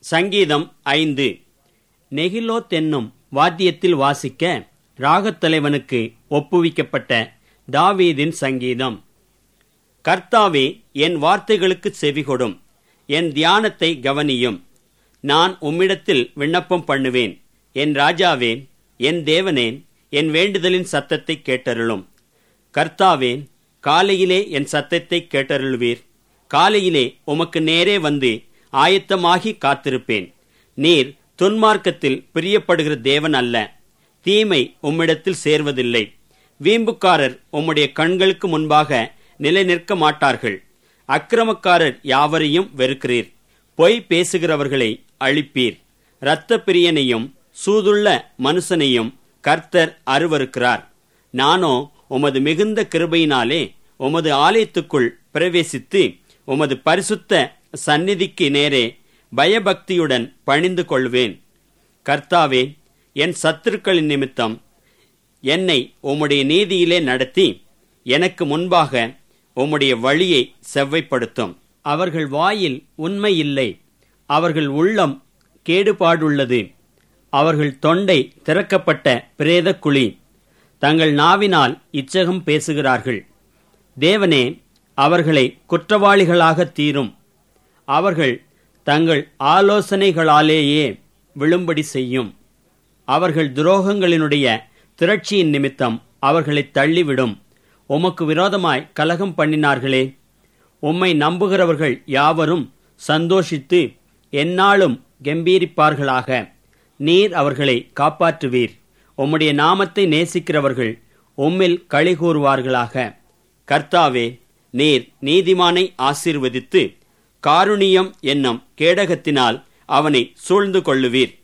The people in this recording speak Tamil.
சங்கீதம் ஐந்து நெகிலோத் என்னும் வாத்தியத்தில் வாசிக்க ராகத்தலைவனுக்கு ஒப்புவிக்கப்பட்ட தாவீதின் சங்கீதம் கர்த்தாவே என் வார்த்தைகளுக்கு செவிகொடும் என் தியானத்தை கவனியும் நான் உம்மிடத்தில் விண்ணப்பம் பண்ணுவேன் என் ராஜாவே என் தேவனே என் வேண்டுதலின் சத்தத்தை கேட்டருளும் கர்த்தாவே காலையிலே என் சத்தத்தை கேட்டருளுவீர் காலையிலே உமக்கு நேரே வந்து ஆயத்தமாகி காத்திருப்பேன் நீர் துன்மார்க்கத்தில் பிரியப்படுகிற தேவன் அல்ல தீமை உம்மிடத்தில் சேர்வதில்லை வீம்புக்காரர் உம்முடைய கண்களுக்கு முன்பாக நிலை நிற்க மாட்டார்கள் அக்கிரமக்காரர் யாவரையும் வெறுக்கிறீர் பொய் பேசுகிறவர்களை அழிப்பீர் இரத்த பிரியனையும் சூதுள்ள மனுஷனையும் கர்த்தர் அருவருக்கிறார் நானோ உமது மிகுந்த கிருபையினாலே உமது ஆலயத்துக்குள் பிரவேசித்து உமது பரிசுத்த சந்நிதிக்கு நேரே பயபக்தியுடன் பணிந்து கொள்வேன் கர்த்தாவே என் சத்துருக்களின் நிமித்தம் என்னை உம்முடைய நீதியிலே நடத்தி எனக்கு முன்பாக உம்முடைய வழியை செவ்வைப்படுத்தும் அவர்கள் வாயில் உண்மை இல்லை அவர்கள் உள்ளம் கேடுபாடுள்ளது அவர்கள் தொண்டை திறக்கப்பட்ட பிரேத குழி தங்கள் நாவினால் இச்சகம் பேசுகிறார்கள் தேவனே அவர்களை குற்றவாளிகளாக தீரும் அவர்கள் தங்கள் ஆலோசனைகளாலேயே விழும்படி செய்யும் அவர்கள் துரோகங்களினுடைய திரட்சியின் நிமித்தம் அவர்களை தள்ளிவிடும் உமக்கு விரோதமாய் கலகம் பண்ணினார்களே உம்மை நம்புகிறவர்கள் யாவரும் சந்தோஷித்து எந்நாளும் கம்பீரிப்பார்களாக நீர் அவர்களை காப்பாற்றுவீர் உம்முடைய நாமத்தை நேசிக்கிறவர்கள் உம்மில் களி கூறுவார்களாக கர்த்தாவே நீர் நீதிமானை ஆசீர்வதித்து காருணியம் என்னும் கேடகத்தினால் அவனை சூழ்ந்து கொள்ளுவீர்